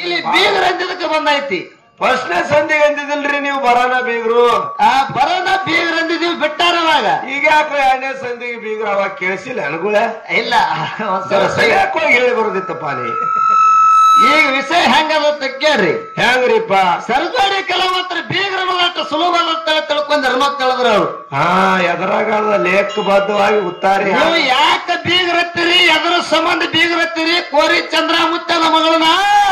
ಇಲ್ಲಿ ಬೀಗರಂದಿದಕ್ಕೆ ಬಂದೈತಿ ಫಸ್ಟ್ನೇ ಸಂಧಿಗೆ ಅಂದಿದಿಲ್ರಿ ನೀವು ಬರೋಣ ಬೀಗ್ರು ಆ ಬರೋದ ಬೀಗರಂದಿದೀವಿ ಬಿಟ್ಟಾರವಾಗ ಈಗ ಯಾಕೆ ಎರಡನೇ ಸಂಧಿಗೆ ಬೀಗ್ರು ಅವಾಗ ಕೇಳಿಸಿಲ್ಲ ಅನುಗುಳ ಇಲ್ಲ ಒಂದ್ಸಲ ಸೈ- ಸರಿಯಾಗಿ ಹೇಳಿ ಬರೋದಿತ್ತಪ್ಪ ನೀ ಈಗ ವಿಷಯ ಹೆಂಗದ ಅಂತ ಕೇಳ್ರಿ ಹೆಂಗ್ರಿಪ್ಪ ಸರ್ಕಾರಿ ಕೆಲವಂತರ ಬೀಗರನ್ನದಟ್ಟು ಸುಲಭ ಅಂತ ತಿಳ್ಕೊಂಡ್ರ ಅನ್ನೋದ್ ತಿಳಿದ್ರ ಅವ್ರು ಹಾ ಎದರಾಗ ಲೇಖಬದ್ಧವಾಗಿ ಉತ್ತಾರೆ ನೀವು ಯಾಕ ಬೀಗರತ್ತೀರಿ ಎದ್ರ ಸಂಬಂಧ ಬೀಗರತ್ತೀರಿ ಕೋರಿ ಚಂದ್ರ ಮುತ್ತನ ಮಗಳನ್ನ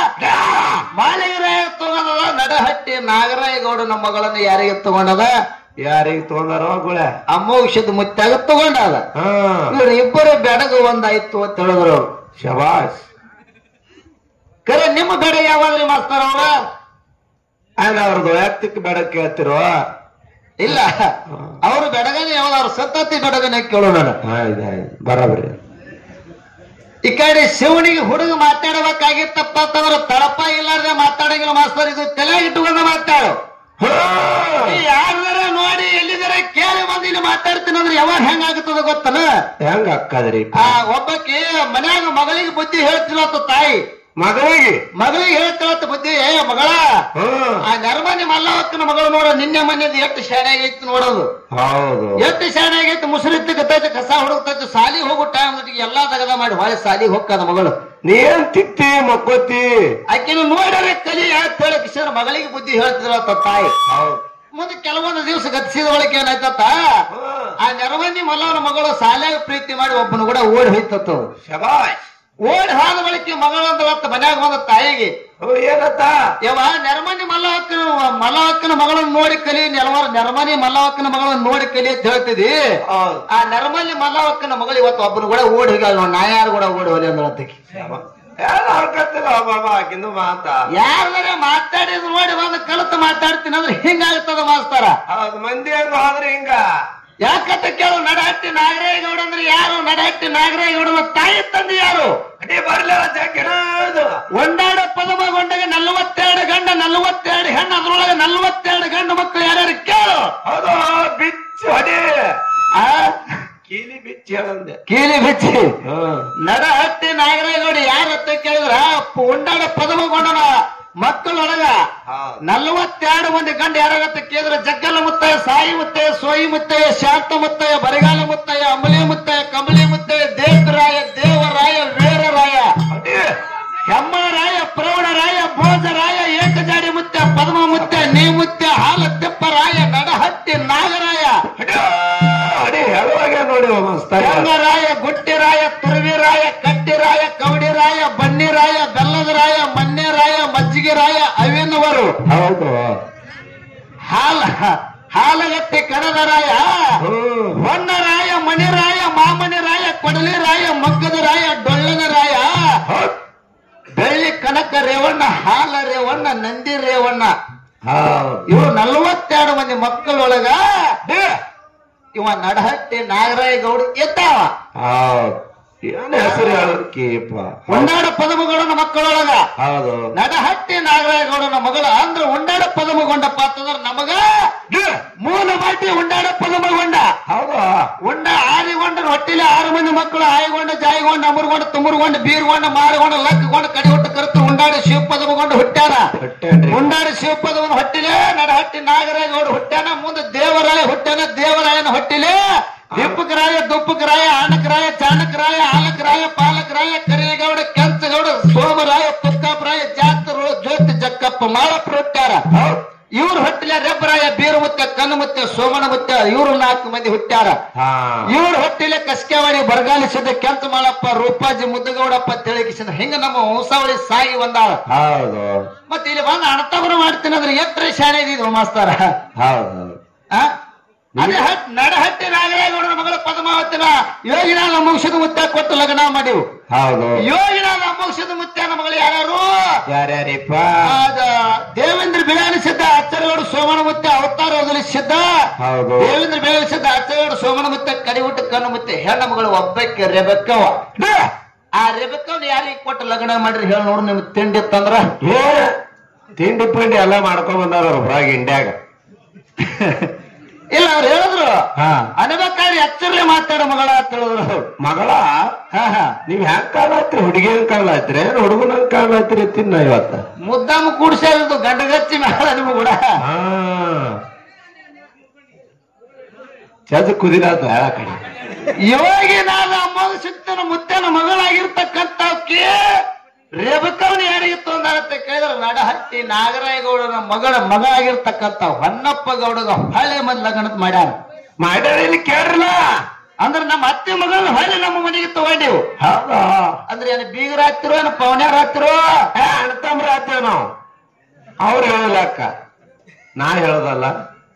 ಮಾಳಿಗರಾಯ ತಗೊಂಡದ ನಡಹಟ್ಟಿ ನಾಗರಾಯ ಗೌಡನ ಮಗಳನ್ನ ಯಾರಿಗೆ ತಗೊಂಡದ ಯಾರಿಗೆ ತೊಂದಾರೋ ಗುಳ ಅಮೋಕ್ಷದ ಮುತ್ತಾಗ ತಗೊಂಡದ ಹಾ ಇವ್ರು ಇಬ್ಬರು ಬೆಡಗು ಒಂದಾಯ್ತು ಅಂತ ಹೇಳಿದ್ರು ಅವ್ರು ಶಬಾಸ್ ಕರೆ ನಿಮ್ಮ ಬೆಡ ಯಾವಾದ್ರಿ ಮಾಸ್ತಾರ ಅವ್ರ ಆಯ್ತು ಅವ್ರದ್ದು ವೈಯಕ್ತಿಕ ಬೇಡ ಕೇಳ್ತಿರೋ ಇಲ್ಲ ಅವ್ರು ಬೆಡಗನೆ ಯಾವ್ದು ಅವ್ರ ಸತ್ತತಿ ಬೆಡಗನೆ ಕೇಳೋಣ ಆಯ್ತು ಆಯ್ತು ಬರಬ್ರಿ ಈ ಕಡೆ ಶಿವನಿಗೆ ಹುಡುಗ ಮಾತಾಡಬೇಕಾಗಿತ್ತಪ್ಪ ಅಂತಂದ್ರೆ ತಳಪ ಇಲ್ಲಾರ್ದೆ ಮಾತಾಡಂಗಿಲ್ಲ ಮಾಸ್ತರ್ ಇದು ತಲೆ ಇಟ್ಟುಕೊಂಡು ಮಾತಾಡು ಯಾರ್ದಾರ ನೋಡಿ ಎಲ್ಲಿದಾರ ಕೇಳಿ ಬಂದು ಇಲ್ಲಿ ಮಾತಾಡ್ತೀನಿ ಅಂದ್ರೆ ಯಾವಾಗ ಹೆಂಗಾಗುತ್ತದ ಗೊತ್ತನ ಹೆಂಗ ಅಕ್ಕದ್ರಿ ಆ ಒಬ್ಬಕ್ಕೆ ಮನ್ಯಾಗ ಮಗಳಿಗೆ ಬುದ್ಧಿ ಹೇಳ್ತಿಲ್ಲತ್ತ ತಾಯಿ ಮಗಳಿಗೆ ಮಗಳಿಗೆ ಹೇಳ್ತಿಳತ್ತ ಬುದ್ಧಿ ಏ ಮಗಳ ಹ್ಮ್ ಆ ನರ್ಮನಿ ಮಲ್ಲವಕ್ಕನ ಮಗಳು ನೋಡ ನಿನ್ನೆ ಮನೆಯದು ಎಷ್ಟು ಶಾಣೆ ಆಗೈತಿ ನೋಡೋದು ಹೌದು ಎಷ್ಟು ಶಾಣೆ ಆಗೈತಿ ಮುಸುರಿತ್ತು ಗತ್ತೈತಿ ಕಸ ಹುಡುಕ್ತೈತಿ ಸಾಲಿ ಹೋಗೋ ಟೈಮ್ ಎಲ್ಲಾ ತಗದ ಮಾಡಿ ಹೊಳೆ ಸಾಲಿಗೆ ಹೋಗ್ಕದ ಮಗಳು ನೀ ಏನ್ ತಿಕ್ತಿ ಮಕ್ಕೋತಿ ಆಕಿನ ನೋಡರೆ ಕಲಿ ಅಂತ ಹೇಳಿ ಕಿಶೋರ್ ಮಗಳಿಗೆ ಬುದ್ಧಿ ಹೇಳ್ತಿದ್ರತ್ತ ತಾಯಿ ಹೌದು ಮುಂದೆ ಕೆಲವೊಂದು ದಿವಸ ಗತಿಸಿದ ಒಳಗೆ ಏನಾಯ್ತತ್ತ ಆ ನೆರವನ್ನಿ ಮಲ್ಲವನ ಮಗಳು ಸಾಲ್ಯಾಗ ಪ್ರೀತಿ ಮಾಡಿ ಒಬ್ಬನು ಕೂಡ ಓಡಿ ಹೋಯ್ತತ್ತ ಅವ್ರು. ಶಬಾಷ್ ಓಡಿ ಹಾದ ಬಳಿಕ ಮಗಳು ಅಂದಳತ್ತ ಮನ್ಯಾಗ ಬಂದ ತಾಯಿಗೆ ಹ್ಞೂ ಏನತ್ತ ಯವ ನೆರಮನಿ ಮಲ್ಲವಕ್ಕನ ಮಲ್ಲವಕ್ಕನ ಮಗಳನ್ನ ನೋಡಿ ಕಲಿ ನೆಲವಾರ ನೆರಮನಿ ಮಲ್ಲವಕ್ಕನ ಮಗಳನ್ನ ನೋಡಿ ಕಲಿ ಅಂತ ಹೇಳ್ತಿದಿ ಹೌದು ಆ ನೆರಮನಿ ಮಲ್ಲವಕ್ಕನ ಮಗಳು ಇವತ್ತು ಒಬ್ಬನು ಕೂಡ ಓಡಿ ಹೋಗ್ಯಾಳ ನೋಡ್ ನಾ ಯಾರು ಕೂಡ ಓಡಿ ಹೋಲಿ ಅಂದಳತ್ತಕ್ಕೆ ಎಲ್ಲ ಹರ್ಕತ್ತಿಲ್ಲ ಬಾಬಾ ಆಕಿಂದು ಮಾತ ಯಾರ ಮಾತಾಡಿದ್ ನೋಡಿ ಬಂದು ಕಲಿತು ಮಾತಾಡ್ತೀನಿ ಅಂದ್ರೆ ಹಿಂಗಾಗ್ತದ ಮಾಸ್ತಾರ ಹೌದು ಮಂದಿ ಹೆಂಗ ಹೋದ್ರೆ ಹಿಂಗ ಯಾಕಂತ ಕೇಳು ನಡಹಟ್ಟಿ ನಾಗರೇಗೌಡ ಅಂದ್ರೆ ಯಾರು ನಡಹಟ್ಟಿ ನಾಗರೇಗೌಡನ ತಾಯಿ ತಂದೆ ಯಾರು ಅಡಿ ಬರ್ಲಿಲ್ಲ ಜಗ್ಗಿನದು ಒಂದಾಡ ಪದಮಗೊಂಡಾಗ ನಲವತ್ತೆರಡು ಗಂಡ ನಲವತ್ತೆರಡು ಹೆಣ್ಣು ಅದ್ರೊಳಗೆ ನಲವತ್ತೆರಡು ಗಂಡು ಮಕ್ಕಳು ಯಾರ್ಯಾರು ಕೇಳು ಹೌದು ಬಿಚ್ಚು ಅಡಿ ಆ ಕೀಲಿ ಬಿಚ್ಚಿ ಹೇಳಂದೆ ಕೀಲಿ ಬಿಚ್ಚಿ ಹ್ಮ್ ನಡಹಟ್ಟಿ ನಾಗರೇಗೌಡ ಯಾರತ್ತ ಕೇಳಿದ್ರ ಉಂಡಾಡ ಪದಮಗೊಂಡನ ಮಕ್ಕಳೊಳಗ ಹೌದು ನಲವತ್ತೆರಡು ಮಂದಿ ಗಂಡ ಯಾರಾಗತ್ತ ಕೇಳಿದ್ರೆ ಜಗ್ಗಲ ಮುತ್ತಯ್ಯ ಸಾಯಿ ಮುತ್ತಯ್ಯ ಸೋಯಿ ಮುತ್ತಯ್ಯ ಶಾಂತ ಮುತ್ತಯ್ಯ ಬರಿಗಾಲ ಮುತ್ತಯ್ಯ ಅಮಲಿ ಮುತ್ತಯ್ಯ ಕಮಲಿ ಮುತ್ತಯ್ಯ ದೇವರಾಯ ದೇವರಾಯ ವೀರರಾಯ ಅಡಿ ಹೆಮ್ಮರಾಯ ಪ್ರೌಢರಾಯ ಭೋಜರಾಯ ಏಕಜಾಡಿ ಮುತ್ಯ ಪದ್ಮ ಮುತ್ಯ ನೀ ಮುತ್ಯ ಹಾಲ ತಿಪ್ಪರಾಯ ನಡಹಟ್ಟಿ ನಾಗರಾಯ ಅಡಿ ಅಡಿ ಹೇಳುವಾಗ ನೋಡಿ ಮಸ್ತಾಗ ಹೆಂಗರಾಯ ಗುಟ್ಟಿರಾಯ ತುರುವಿರಾಯ ಕಟ್ಟಿರಾಯ ಕವಡಿರಾಯ ಬನ್ನಿರಾಯ ಬೆಲ್ಲದರಾಯ ಮನ್ನೇರಾಯ ಮಜ್ಜಿಗೆರಾಯ ಅವಿನವರು ಹೌದು ಹಾಲ ಹಾಲಗಟ್ಟಿ ಕಡದರಾಯ ಹ್ಮ್ ಹೊನ್ನರಾಯ ಮಣಿರಾಯ ಮಾಮನಿರಾಯ ಕೊಡಲಿರಾಯ ಮಗ್ಗದರಾಯ ಡೊಳ್ಳನರಾಯ ಹೌದ್. ಬೆಳ್ಳಿ ಕನಕ ರೇವಣ್ಣ ಹಾಲ ರೇವಣ್ಣ ನಂದಿ ರೇವಣ್ಣ ಹೌದು ಇವು ನಲವತ್ತೆರಡು ಮಂದಿ ಮಕ್ಕಳೊಳಗ ಇವ ನಡಹಟ್ಟಿ ನಾಗರಾಯ ಗೌಡ ಎದ್ದಾವ ಹೌದು ಏನ್ ಹೆಸರು ಹೇಳೋದಕ್ಕಿಪ್ಪ ಉಂಡಾಡ ಪದಮಗೌಡನ ಮಕ್ಕಳೊಳಗ ಹೌದು ನಡಹಟ್ಟಿ ನಾಗರಾಯ ಗೌಡನ ಮಗಳ ಅಂದ್ರ ಉಂಡಾಡ ಪದಮಗೊಂಡಪ್ಪ ಅಂತಂದ್ರ ನಮಗ ಮೂಲ ಮಾಟಿ ಉಂಡಾಡ ಪದಮಗೊಂಡ ಹೌದು ಉಂಡ ಆದಿಗೊಂಡ ಹೊಟ್ಟಿಲೆ ಆರು ಮಂದಿ ಮಕ್ಕಳು ಆಯ್ಗೊಂಡ ಜಾಯ್ಗೊಂಡ ಅಮರ್ಗೊಂಡ ತುಮರ್ಗೊಂಡ ಬೀರ್ಗೊಂಡ ಮಾರಗೊಂಡ ಲಕ್ಕಗೊಂಡ ಕಡಿ ಹುಟ್ಟು ಕರೆತು ಉಂಡಾಡ ಶಿವಪದಮಗೊಂಡ ಹುಟ್ಟ್ಯಾರ ಹೊಟ್ಟೇನ್ರಿ ಉಂಡಾಡ ಶಿವಪದವನ ಹೊಟ್ಟಿಲೆ ನಡಹಟ್ಟಿ ನಾಗರಾಯ ಗೌಡ ಹುಟ್ಟ್ಯಾನ ಮುಂದೆ ದೇವರಾಯ ಹುಟ್ಟ್ಯಾನ ದೇವರಾಯನ ಹೊಟ್ಟಿಲೆ ದಿಪ್ಪಕರಾಯ ದುಪ್ಪಕರಾಯ ಆನಕರಾಯ ಚಾಣಕರಾಯ ಆಲಕರಾಯ ಪಾಲಕರಾಯ ಕರಿಯಗೌಡ ಕೆಂಚಗೌಡ ಸೋಮರಾಯ ತುಕ್ಕಾಪರಾಯ ಜಾತರು ಜ್ಯೋತಿ ಜಕ್ಕಪ್ಪ ಮಾಳಪ್ಪ ಹುಟ್ಟ್ಯಾರ ಇವ್ರು ಹೊಟ್ಟಿಲೆ ರೆಬ್ಬರಾಯ ಬೀರಮುತ್ತ ಕಣ್ಣುಮುತ್ತ ಸೋಮನ ಮುತ್ತ ಇವ್ರು ನಾಲ್ಕು ಮಂದಿ ಹುಟ್ಟ್ಯಾರ ಹಾ ಇವ್ರ ಹೊಟ್ಟಿಲೆ ಕಸ್ಕೆವಾಡಿ ಬರಗಾಲಿಸಿದ ಕೆಂಚ ಮಾಳಪ್ಪ ರೂಪಾಜಿ ಮುದ್ದಗೌಡಪ್ಪ ತಿಳಿಗಿಸಿದ ಹಿಂಗ ನಮ್ಮ ವಂಸಾವಳಿ ಸಾಗಿ ಬಂದಾಳ ಹೌದು ಮತ್ತೆ ಇಲ್ಲಿ ಬಂದು ಅಣತಬರ ಮಾಡ್ತೀನಿ ಅಂದ್ರೆ ಎತ್ತರ ಶಾಣೆ ಇದಿದ್ವು ಮಾಸ್ತಾರ ಹೌದು ಆ? ಅದೇ ಹಟ್ ನಡಹಟ್ಟಿ ನಾಗರಾಯಗೌಡನ ಮಗಳ ಪದ್ಮಾವತಿನ ಯೋಗಿನಾಥ ಅಮೋಕ್ಷದ ಮುತ್ತ ಕೊಟ್ಟು ಲಗ್ನ ಮಾಡಿವು ಹೌದು ಯೋಗಿನಾಥ ಅಮೋಕ್ಷದ ಮುತ್ತನ ಮಗಳು ಯಾರು ಯಾರ್ಯಾರಿಪ್ಪ ದೇವೇಂದ್ರ ಬಿಳಾನಿಸಿದ್ದ ಅಚ್ಚರಗೌಡ ಸೋಮನ ಮುತ್ತ ಅವತಾರ ಒದಲಿಸಿದ್ದ ಹೌದು ದೇವೇಂದ್ರ ಬಿಳಾನಿಸಿದ್ದ ಅಚ್ಚರಗೌಡ ಸೋಮನ ಮುತ್ತ ಕರಿವುಟ್ಟು ಕಣ್ಣು ಮುತ್ತೆ ಹೆಣ್ಣು ಮಗಳು ಒಬ್ಬಕ್ಕೆ ರೆಬೆಕ್ಕವ ಆ ರೆಬೆಕ್ಕವ್ನ ಯಾರಿಗೆ ಕೊಟ್ಟು ಲಗ್ನ ಮಾಡ್ರಿ ಹೇಳಿ ನೋಡು ನಿಮ್ಗೆ ತಿಂಡಿತ್ತಂದ್ರ ಏ ತಿಂಡಿ ಪಿಂಡಿ ಎಲ್ಲ ಮಾಡ್ಕೊಂಡ್ ಬಂದಾರ ಹೊರಗೆ ಇಂಡ್ಯಾಗ ಇಲ್ಲ ಅವ್ರು ಹೇಳಿದ್ರು ಹಾ ಅನ್ಬೇಕಾದ್ರೆ ಎಚ್ಚರ್ಲಿ ಮಾತಾಡೋ ಮಗಳ ಅಂತ ಹೇಳಿದ್ರು ಮಗಳ ಹಾ ಹಾ ನೀವ್ ಹೆಂಗ್ ಕಾಣ್ಲಾತ್ರಿ ಹುಡುಗಿ ಹಂಗ್ ಕಾಣ್ಲಾತ್ರಿ ಏನ್ ಹುಡುಗನಂಗ್ ಕಾಣ್ಲಾತ್ರಿ ತಿನ್ನ ಇವತ್ತ ಮುದ್ದಾಮ ಕೂಡ್ಸಿದ್ದು ಗಂಡಗಚ್ಚಿ ಮೇಳ ನಿಮ್ಗೆ ಕೂಡ ಹಾ ಚದ ಕುದಿರಾತ ಹೇಳ ಕಡೆ ಯೋಗಿ ನಾನು ಅಮ್ಮಗ ಸಿಗ್ತಾನ ಮುತ್ತನ ಮಗಳಾಗಿರ್ತಕ್ಕಂಥವ್ಕೆ ರೇಬಕವನ ಯಾರಿಗಿತ್ತು ಅಂದಾರತ್ತೆ ಕೇಳಿದ್ರೆ ನಡಹಟ್ಟಿ ನಾಗರಾಯಗೌಡನ ಮಗಳ ಮಗ ಆಗಿರ್ತಕ್ಕಂಥ ಹೊನ್ನಪ್ಪ ಗೌಡಗ ಹೊಳೆ ಮದ್ ಲಗ್ನತ್ ಮಾಡ್ಯಾರ ಮಾಡ್ಯಾರ ಇಲ್ಲಿ ಕೇಳ್ರಲ್ಲ ಅಂದ್ರೆ ನಮ್ಮ ಅತ್ತೆ ಮಗಳನ್ನ ಹೊಳೆ ನಮ್ಮ ಮನೆಗೆ ತಗೊಂಡಿವು ಹೌದಾ ಅಂದ್ರೆ ಏನು ಬೀಗರ ಹತ್ತಿರೋ ಏನು ಪವನ್ಯಾರ ಹತ್ತಿರೋ ಏ ಅಣ್ತಮ್ರ ಆತೇವ್ ನಾವು ಅವ್ರು ಹೇಳಿಲ್ಲ ಅಕ್ಕ ನಾ ಹೇಳೋದಲ್ಲ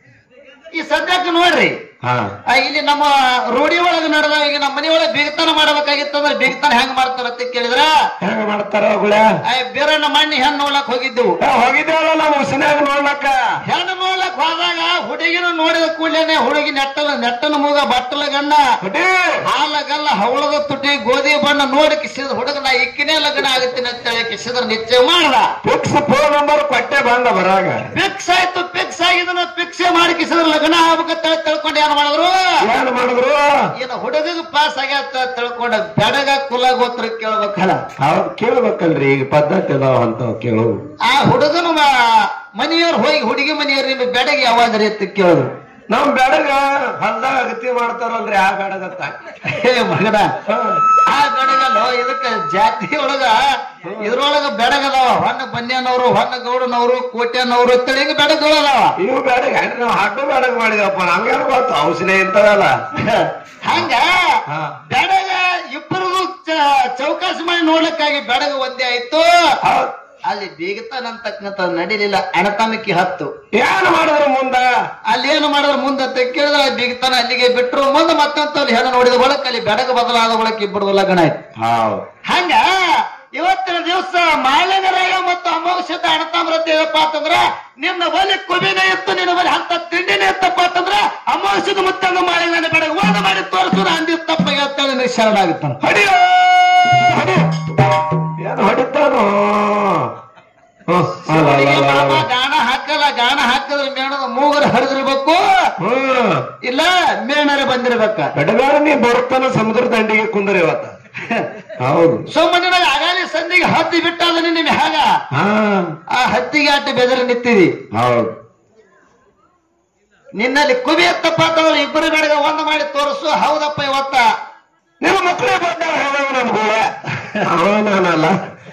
ಈ ಸದ್ಯಕ್ಕೆ ನೋಡ್ರಿ ಹಾ ಆ, ಇಲ್ಲಿ ನಮ್ಮ ರೂಢಿ ಒಳಗೆ ನಡೆದ ಈಗ ನಮ್ಮ ಮನೆ ಒಳಗೆ ಬೀಗತನ ಮಾಡ್ಬೇಕಾಗಿತ್ತು ಅಂದ್ರೆ ಬೀಗತನ ಹೆಂಗ್ ಮಾಡ್ತಾರಂತ ಕೇಳಿದ್ರ ಹೆಂಗ ಮಾಡ್ತಾರ ಅವುಗಳೇ ಆ, ಬೇರೆ ನಮ್ಮ ಮಣ್ಣಿ ಹೆಣ್ಣು ನೋಡಕ್ ಹೋಗಿದ್ದೆವು ಹೋಗಿದ್ದೇವಲ್ಲ ನಾವು ಉಸಿನಾಗ ನೋಡ್ಲಕ್ಕ ಹೆಣ್ಣು ನೋಡ್ಲಕ್ ಹೋದಾಗ ಹುಡುಗಿನ ನೋಡಿದ ಕೂಡಲೇನೆ ಹುಡುಗಿ ನೆಟ್ಟಲ ನೆಟ್ಟನ ಮೂಗ ಬಟ್ಟಲ ಗಣ್ಣ ಹುಡಿ ಹಾಲಗಲ್ಲ ಹವಳದ ತುಟಿ ಗೋಧಿ ಬಣ್ಣ ನೋಡಿ ಕಿಸಿದ ಹುಡುಗ ನಾ ಇಕ್ಕಿನೇ ಲಗ್ನ ಆಗುತ್ತೀನಿ ಅಂತೇಳಿ ಕಿಸಿದ್ರ ನಿಶ್ಚಯ ಮಾಡ್ದ ಫಿಕ್ಸ್ ಫೋನ್ ನಂಬರ್ ಕೊಟ್ಟೆ ಬಂದ ಬರಾಗ ಫಿಕ್ಸ್ ಆಯ್ತು ಫಿಕ್ಸ್ ಆಗಿದನ ಫಿಕ್ಸ್ ಮಾಡಿ ಕಿಸಿದ್ರ ಲಗ್ನ ಆಗ್ಬೇಕಂತ ಹೇಳಿ ತಿಳ್ಕೊಂಡು ಏನ್ ಮಾಡಿದ್ರು ಏನ್ ಮಾಡಿದ್ರು ಇನ್ನು ಹುಡುಗಗ್ ಪಾಸ್ ಆಗ್ಯಾತ ತಿಳ್ಕೊಂಡ ಬೆಡಗ ಕುಲ ಗೋತ್ರ ಕೇಳ್ಬೇಕಲ್ಲ ಅವ್ರು ಕೇಳ್ಬೇಕಲ್ರಿ ಈಗ ಪದ್ಧತಿ ಅದಾವ ಅಂತ ಕೇಳು ಆ ಹುಡುಗನ ಮ- ಮನೆಯವ್ರು ಹೋಗಿ ಹುಡುಗಿ ಮನೆಯವ್ರು ನಿಮ್ಮ ಬೆಡಗೆ ಯಾವಾಗ ರೀತಿ ಕೇಳಿದ್ರು ನಮ್ ಬೆಡಗ ಹೊಲ್ದಾಗ ಅಗತಿ ಮಾಡ್ತಾರಲ್ರಿ ಆ ಬೆಡಗತ್ತ ಹೇ ಮಗನ ಆ ಬೆಡಗಲ್ಲ ಇದಕ್ಕ ಜಾತಿ ಒಳಗ ಇದ್ರೊಳಗ ಬೆಡಗದಾವ ಹೊನ್ನ ಬನ್ಯಾನವರು ಹೊನ್ನ ಗೌಡನವರು ಕೋಟ್ಯಾನವರು ಅಂತೇಳಿ ಹಿಂಗ ಬೆಡಗಳದಾವ ಇವು ಬೆಡಗ ನಾವು ಹಾಡು ಬೆಡಗ ಮಾಡಿದಪ್ಪ ನಮ್ಗೇನು ಗೊತ್ತು ಔಷಧಿ ಇಂತವಲ್ಲ ಹಂಗ ಹಾ. ಬೆಡಗ ಇಬ್ಬರು ಚೌಕಾಸಿ ಮಾಡಿ ನೋಡ್ಲಿಕ್ಕಾಗಿ ಬೆಡಗ ಒಂದೇ ಆಯ್ತು ಹೌದ್. ಅಲ್ಲಿ ಬೀಗತಾನ ಅಂತಕ್ಕಂಥ ನಡೀಲಿಲ್ಲ ಅಣತನಕ್ಕೆ ಹತ್ತು ಏನ್ ಮಾಡಿದ್ರು ಮುಂದ ಅಲ್ಲಿ ಏನು ಮಾಡಿದ್ರು ಮುಂದೆ ಅಂತ ಕೇಳಿದ್ರೆ ಬೀಗತಾನ ಅಲ್ಲಿಗೆ ಬಿಟ್ರು ಮುಂದೆ ಮತ್ತೊಂದು ಹೆಣ್ಣು ನೋಡಿದ ಬಳಕ ಅಲ್ಲಿ ಬೆಡಗ ಬದಲಾದ ಬಳಕ ಇಬ್ಬರು ಲಗ್ನ ಆಯ್ತು ಹೌದ್ ಹಂಗ ಇವತ್ತಿನ ದಿವಸ ಮಾಲಿನರಾಯ ಮತ್ತು ಅಮೋಘ ಅಣತಾಮ್ರತೆ ಏನಪ್ಪಾ ಅಂತಂದ್ರ ನಿನ್ನ ಬಲಿ ಕೊಬಿನ ಇತ್ತು ನಿನ್ನ ಬಲಿ ಅಂತ ತಿಂಡಿನೇ ಇತ್ತಪ್ಪ ಅಂತಂದ್ರ ಅಮೋಘದ ಮುತ್ತಂಗ ಮಾಲಿನ ಬೆಡಗ ವಾದ ಮಾಡಿ ತೋರಿಸು ಅಂದಿ ತಪ್ಪಾಗಿ ಅಂತೇಳಿ ನೀ ಶರಣಾಗುತ್ತಾನ ಹೊಡಿಯೋ ಹೊಡಿ ಏನ್ ಹೊಡಿತಾನೋ ಹ್ಮ್. ಅಲ್ಲ, ಅಲ್ಲ, ಅಲ್ಲ, ಮಾಮ ಅಲ್ಲ. ಗಾಣ ಹಾಕಲ್ಲ ಗಾಣ ಹಾಕಿದ್ರೆ ಮೇಣದ ಮೂಗರ ಹರಿದಿರ್ಬೇಕು ಹ್ಮ್ ಇಲ್ಲ ಮೇಣರ ಬಂದಿರ್ಬೇಕ ಬೆಡಗಾರ ನೀ ಬರುತ್ತಾನ ಸಮುದ್ರ ದಂಡಿಗೆ ಕುಂದ್ರಿ ಇವತ್ತ ಹೌದು ಸುಮ್ಮನೆ ಅಗಾಲಿ ಸಂಧಿಗೆ ಹತ್ತಿ ಬಿಟ್ಟಾದ ನಿನ್ನ ಹ್ಯಾಗ ಹಾ ಆ ಹತ್ತಿಗೆ ಅಟ್ಟ ಬೆದರಿ ನಿಂತಿದಿ ಹೌದು ನಿನ್ನಲ್ಲಿ ಕುಬಿ ಎತ್ತಪ್ಪ ಅಂತಂದ್ರೆ ಇಬ್ಬರು ಬೆಳಗ ಒಂದು ಮಾಡಿ ತೋರಿಸು ಹೌದಪ್ಪ ಇವತ್ತ ನಿಮ್ಮ ಮಕ್ಕಳೇ ಬಂದಾಗ ಹೇಳವ ನಮ್ಗೆ ಅವ ನಾನಲ್ಲ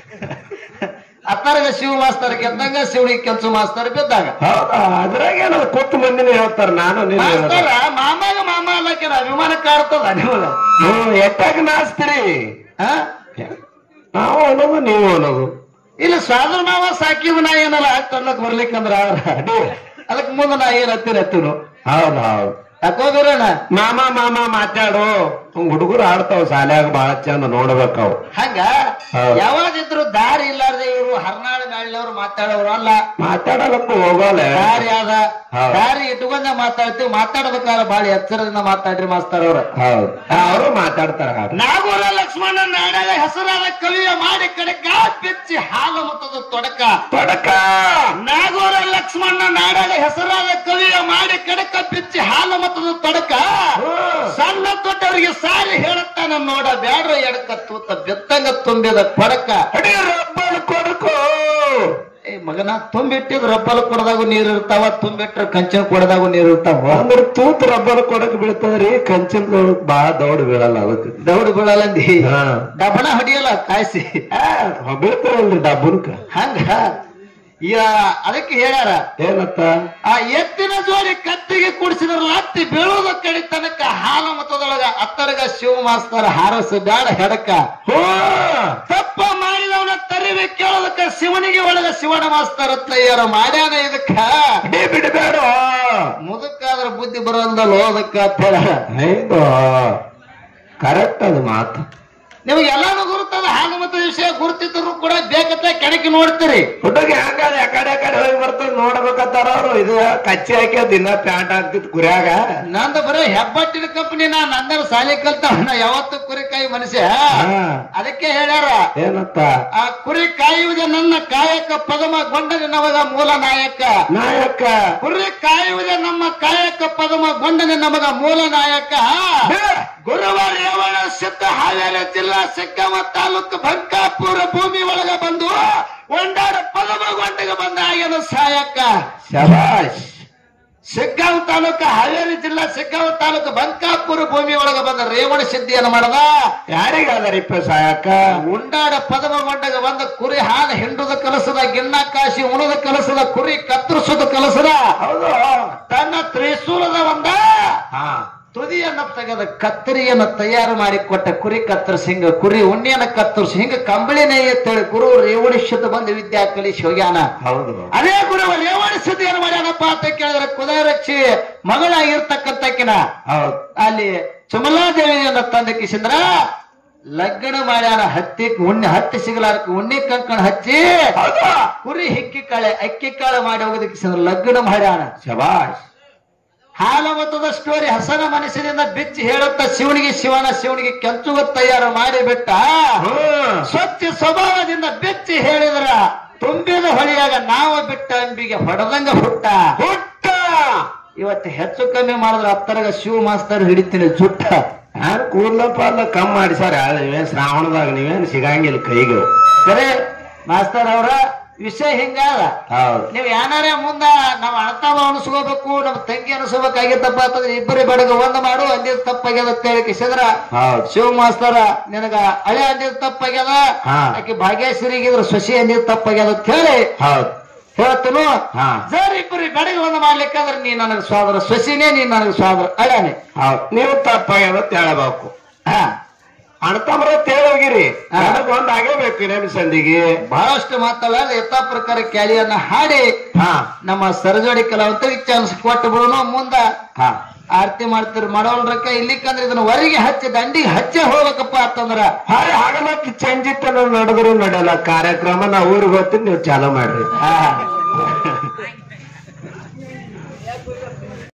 ಅತ್ತಾರಗ ಶಿವ ಮಾಸ್ತರ್ ಗೆದ್ದಂಗ ಶಿವನಿಗೆ ಕೆಲ್ಸ ಮಾಸ್ತರ್ ಬಿದ್ದಾಗ ಹೌದಾ ಅದ್ರಾಗ ಏನೋ ಕೂತು ಮಂದಿನ ಹೇಳ್ತಾರ ನಾನು ನೀನು ಮಾಸ್ತರ ಮಾಮಾಗ ಮಾಮ ಅಲ್ಲಕ್ಕಿನ ಅಭಿಮಾನ ಕಾಡ್ತದ ನಿಮಗ ಹ್ಮ್ ಎಟ್ಟಾಗ ನಾಚ್ತೀರಿ ಆ? ನಾವು ಅನ್ನೋದು ನೀವು ಅನ್ನೋದು ಇಲ್ಲ ಸ್ವಾದ್ರ ಮಾವ ಸಾಕಿದ ನಾ ಏನಲ್ಲ ಆಗ್ತಲ್ಲಕ್ ಬರ್ಲಿಕ್ಕಂದ್ರ ಅದಕ್ ಮುಂದೆ ನಾ ಏನ್ ಹತ್ತಿರ ಹತ್ತಿರು ಹೌದು ಹೌದು ಯಾಕೋದಿರೋಣ ಮಾಮ ಮಾಮ ಮಾತಾಡು ಹುಡುಗರು ಆಡ್ತಾವ ಶಾಲ್ಯಾಗ ಬಹಳ ಚಂದ ನೋಡ್ಬೇಕವು ಹಂಗ ಹೌದು. ಯಾವಾಗಿದ್ರು ದಾರಿ ಇಲ್ಲಾರ್ದೆ ಇವರು ಹರ್ನಾಳ ಮೇಳವ್ರು ಮಾತಾಡೋರು ಅಲ್ಲ ಮಾತಾಡಲಕ್ಕೂ ಹೋಗಲ್ಲ ದಾರಿ ಅದ ಹೌದು. ದಾರಿ ಇಟ್ಕೊಂಡ ಮಾತಾಡ್ತೀವಿ ಮಾತಾಡ್ಬೇಕಾದ್ರೆ ಬಹಳ ಎಚ್ಚರದಿಂದ ಮಾತಾಡ್ರಿ ಮಾಸ್ತರ್ ಅವ್ರ ಹೌದು ಅವರು ಮಾತಾಡ್ತಾರ ನಾಗೂರ ಲಕ್ಷ್ಮಣ ನಾಡಗ ಹೆಸರಾದ ಕವಿಯ ಮಾಡಿ ಕಡಕ ಬೆಚ್ಚಿ ಹಾಲು ಮತದ ತೊಡಕ ತೊಡಕ ನಾಗೂರ ಲಕ್ಷ್ಮಣ ನಾಡಗ ಹೆಸರಾದ ಕವಿಯ ಮಾಡಿ ಕಡಕ ಬೆಚ್ಚಿ ಹಾಲು ಮತದ ತೊಡಕ ಹ್ಮ್. ಸಣ್ಣ ದೊಡ್ಡವರಿಗೆ ಸಾರಿ ಹೇಳುತ್ತಾನ ನೋಡ ಬ್ಯಾಡ್ರ ಎಡಕ ತೂತ ಬೆತ್ತಂಗ ತುಂಬಿದ ಕೊಡಕ ಅಡಿ ರಬ್ಬರ್ ಕೊಡಕು ಏ ಮಗನ ತುಂಬಿಟ್ಟಿದ್ ರಬ್ಬಲ್ ಕೊಡದಾಗೂ ನೀರ್ ಇರ್ತಾವ ತುಂಬಿಟ್ರ ಕಂಚಿನ ಕೊಡದಾಗೂ ನೀರ್ ಇರ್ತಾವ ಅಂದ್ರ ತೂತ್ ರಬ್ಬರ್ ಕೊಡಕ್ ಬೀಳ್ತದ್ರಿ ಕಂಚಿನ ಬಾಳ ದೌಡ್ ಬೀಳಲ್ಲ ಅದಕ್ಕೆ ದೌಡ್ ಬೀಳಲ್ಲಂದಿ ಹಾ. ಡಬಣ ಹೊಡಿಯಲ್ಲ ಕಾಯಿಸಿ ಆ, ಬೀಳ್ತಾರಲ್ರಿ ಡಬ್ಬನ್ಕ ಹಂಗ ಈ ಅದಕ್ಕೆ ಹೇಳ್ಯಾರ ಏನತ್ತ ಆ ಎತ್ತಿನ ಜೋಡಿ ಕತ್ತಿಗೆ ಕುಡಿಸಿದ್ರಲ್ಲ ಹತ್ತಿ ಬೀಳೋದ ಕಡೆ ತನಕ ಹಾಲು ಮತದೊಳಗ ಅತ್ತರಗ ಶಿವ ಮಾಸ್ತರ ಹಾರಸ ಬ್ಯಾಡ ಹೆಡಕ ಹೋ ತಪ್ಪ ಮಾಡಿದವನ ತರಿವೆ ಕೇಳೋದಕ್ಕ ಶಿವನಿಗೆ ಒಳಗ ಶಿವನ ಮಾಸ್ತರ ತಯ್ಯಾರ ಮಾಡ್ಯಾನ ಇದಕ್ಕ ಅಡಿ ಬಿಡಬೇಡ ಮುದಕ್ಕಾದ್ರ ಬುದ್ಧಿ ಬರೋದಲ್ಲ ಅದಕ್ಕ ಅಂತ ಹೇಳ್ಯಾರ ಹೈದು ಕರೆಕ್ಟ್ ಅದು ಮಾತು ನಿಮಗೆ ಎಲ್ಲಾನು ಗುರುತದ ಹಾನುಮತ ವಿಷಯ ಗುರುತಿದ್ರು ಕೂಡ ಬೇಕತ್ತ ಕೆಣಕಿ ನೋಡ್ತೀರಿ ಹುಡುಗಿ ಹಂಗಾದ ಆ ಕಡೆ ಆ ಕಡೆ ಹೋಗಿ ಬರ್ತದ ನೋಡ್ಬೇಕತ್ತಾರ ಅವ್ರು ಇದು ಕಚ್ಚಿ ಹಾಕಿ ದಿನ ಪ್ಯಾಂಟ್ ಹಾಕ್ತಿತ್ ಕುರಿಯಾಗ ನಂದು ಬರೀ ಹೆಬ್ಬಟ್ಟಿನ ಕಂಪನಿ ನಾ ನಂದರ ಸಾಲಿ ಕಲ್ತವ ನಾ ಯಾವತ್ತು ಕುರಿಕಾಯಿ ಮನುಷ್ಯ ಹಾ. ಅದಕ್ಕೆ ಹೇಳ್ಯಾರ ಏನತ್ತ ಆ ಕುರಿ ಕಾಯುವುದೇ ನನ್ನ ಕಾಯಕ ಪದಮ ಗೊಂಡನೆ ನಮಗ ಮೂಲ ನಾಯಕ ನಾಯಕ ಕುರಿ ಕಾಯುವುದೇ ನಮ್ಮ ಕಾಯಕ ಪದಮ ಗೊಂಡನೆ ನಮಗ ಮೂಲ ನಾಯಕ ಗುರುವ ರೇವಣ ಸಿದ್ಧ ಹಾವೇರಿ ಜಿಲ್ಲಾ ಸಿಕ್ಕಮ ತಾಲೂಕು ಬಂಕಾಪುರ ಭೂಮಿ ಒಳಗ ಬಂದು ಒಂದಾಡ ಪದಮ ಗೊಂಡಗೆ ಬಂದ ಆಗ್ಯದ ಸಹಾಯಕ ಶಬಾಷ್ ಸಿಗ್ಗಾಂವ್ ತಾಲೂಕು ಹಾವೇರಿ ಜಿಲ್ಲಾ ಸಿಗ್ಗಾಂವ್ ತಾಲೂಕು ಬಂಕಾಪುರ ಭೂಮಿ ಒಳಗ ಬಂದ ರೇವಣ ಸಿದ್ಧಿಯನ್ನು ಮಾಡದ ಯಾರಿಗಾದರಿಪ್ಪ ಸಾಯಕ ಉಂಡಾಡ ಪದಮ ಗೊಂಡಗ ಬಂದ ಕುರಿ ಹಾಲು ಹಿಂಡುದ ಕಲಸದ ಗಿಣ್ಣ ಕಾಶಿ ಉಣದ ಕಲಸದ ಕುರಿ ಕತ್ತರಿಸೋದ ಕಲಸದ ಹೌದು ತನ್ನ ತ್ರಿಶೂಲದ ಒಂದ ಹಾ ತುದಿಯನ್ನ ತೆಗೆದ ಕತ್ತರಿಯನ್ನ ತಯಾರು ಮಾಡಿ ಕೊಟ್ಟ ಕುರಿ ಕತ್ತರಿಸಿ ಹಿಂಗ ಕುರಿ ಉಣ್ಣಿಯನ್ನ ಕತ್ತರಿಸಿ ಹಿಂಗ ಕಂಬಳಿ ನೇಯತ್ತೇಳಿ ಗುರು ರೇವಣಿಷದ ಬಂದು ವಿದ್ಯಾ ಕಲಿಸಿ ಹೋಗ್ಯಾನ ಹೌದು ಅದೇ ಗುರು ರೇವಣಿಸದ ಏನ್ ಮಾಡ್ಯಾನಪ್ಪ ಅಂತ ಕೇಳಿದ್ರೆ ಕುದರಕ್ಷಿ ಮಗಳಾಗಿರ್ತಕ್ಕಂತಕಿನ ಹೌದು ಅಲ್ಲಿ ಚಮಲಾದೇವಿಯನ್ನ ತಂದ ಕಿಸಿಂದ್ರ ಲಗ್ನ ಮಾಡ್ಯಾನ ಹತ್ತಿ ಉಣ್ಣೆ ಹತ್ತಿ ಸಿಗಲಾರಕ್ಕೆ ಉಣ್ಣಿ ಕಂಕಣ ಹಚ್ಚಿ ಹೌದು ಕುರಿ ಹಿಕ್ಕಿ ಕಾಳೆ ಅಕ್ಕಿ ಕಾಳು ಮಾಡಿ ಹೋಗೋದಕ್ಕೆ ಲಗ್ನ ಮಾಡ್ಯಾನ ಶಬಾಷ್ ಹಾಲವತ್ತದ ಸ್ಟೋರಿ ಹಸನ ಮನಸ್ಸಿನಿಂದ ಬಿಚ್ಚಿ ಹೇಳುತ್ತ ಶಿವನಿಗೆ ಶಿವನ ಶಿವನಿಗೆ ಕೆಂಚುವ ತಯಾರು ಮಾಡಿ ಬಿಟ್ಟ ಹ್ಮ್ ಸ್ವಚ್ಛ ಸ್ವಭಾವದಿಂದ ಬಿಚ್ಚಿ ಹೇಳಿದ್ರ ತುಂಬಿದ ಹೊಳಿಯಾಗ ನಾವು ಬಿಟ್ಟ ಅಂಬಿಗೆ ಹೊಡೆದಂಗ ಹುಟ್ಟ ಹುಟ್ಟ ಇವತ್ತು ಹೆಚ್ಚು ಕಮ್ಮಿ ಮಾಡಿದ್ರ ಹತ್ತರಗ ಶಿವ ಮಾಸ್ತರ್ ಹಿಡಿತೀನಿ ಜುಟ್ಟ ಯಾರು ಕೂದ್ಲಪ್ಪ ಅಲ್ಲ ಕಮ್ಮಿ ಮಾಡಿಸಾರ ನೀವೇನ್ ಶ್ರಾವಣದಾಗ ನೀವೇನ್ ಸಿಗಂಗಿಲ್ಲ ಕೈಗೆ ಸರಿ ಮಾಸ್ತರ್ ಅವರ ವಿಷಯ ಹಿಂಗಾದ ಹೌದು ನೀವ್ ಯಾನಾರೇ ಮುಂದ ನಾವ್ ಅಣತಾವ ಅನಿಸ್ಕೋಬೇಕು ನಮ್ ತಂಗಿ ಅನಿಸ್ಕೋಬೇಕಾಗಿತ್ತಪ್ಪ ಅಂತಂದ್ರೆ ಇಬ್ಬರಿ ಬಡಗ ಒಂದ್ ಮಾಡು ಅಂದಿದ್ ತಪ್ಪಾಗ್ಯದ ಅಂತ ಹೇಳಿ ಕಿಸಿದ್ರ ಹೌದು ಶಿವ ಮಾಸ್ತರ ನಿನಗ ಹಳೆ ಅಂದಿದ್ ತಪ್ಪಾಗ್ಯದ ಹಾ. ಆಕೆ ಭಾಗ್ಯಶ್ರೀಗಿದ್ರ ಸೊಸಿ ಅಂದಿದ್ ತಪ್ಪಾಗ್ಯದ ಅಂತ ಹೇಳಿ ಹೌದು ಹೇಳ್ತನು ಹಾ ಸರ್ ಇಬ್ಬರಿ ಬೆಡಗ ಒಂದ್ ಮಾಡ್ಲಿಕ್ಕಂದ್ರೆ ನೀ ನನಗ ಸ್ವಾದ್ರ ಸೊಸಿನೇ ನೀ ನನಗ ಸ್ವಾದ್ರ ಹಳೆನೆ ಹೌದು ನೀವು ತಪ್ಪಾಗ್ಯದ ಹೇಳಬೇಕು ಹಾ ಅಣ್ತಮ್ರ ತೇಳೋಗಿರಿ ಹಾ. ಒಂದ್ ಆಗೇಬೇಕು ನೇಮ ಸಂದಿಗೆ ಬಹಳಷ್ಟು ಮಾತಲ್ಲ ಯಥಾ ಪ್ರಕಾರ ಕ್ಯಾಲಿಯನ್ನ ಹಾಡಿ ಹಾ ನಮ್ಮ ಸರಜೋಡಿ ಕಲಾವಂತರಿಗೆ ಚಾನ್ಸ್ ಕೊಟ್ಟು ಬಿಡೋನು ಮುಂದ ಹಾ ಆರತಿ ಮಾಡ್ತಿರ್ ಮಾಡೋಲ್ರಕ್ಕ ಇಲ್ಲಿಕಂದ್ರೆ ಇದನ್ನ ಹೊರಗೆ ಹಚ್ಚಿ ದಂಡಿಗೆ ಹಚ್ಚೆ ಹೋಗ್ಬೇಕಪ್ಪ ಅಂತಂದ್ರ ಹಾಗೆ ಹಾಗಲ್ಲ ಚಂಜಿತನ ನಡೆದ್ರು ನಡೆಯಲ್ಲ ಕಾರ್ಯಕ್ರಮ ನಾ ಊರಿಗೆ ಹೋಗ್ತೀನಿ ನೀವು ಚಾಲು ಮಾಡ್ರಿ ಆ,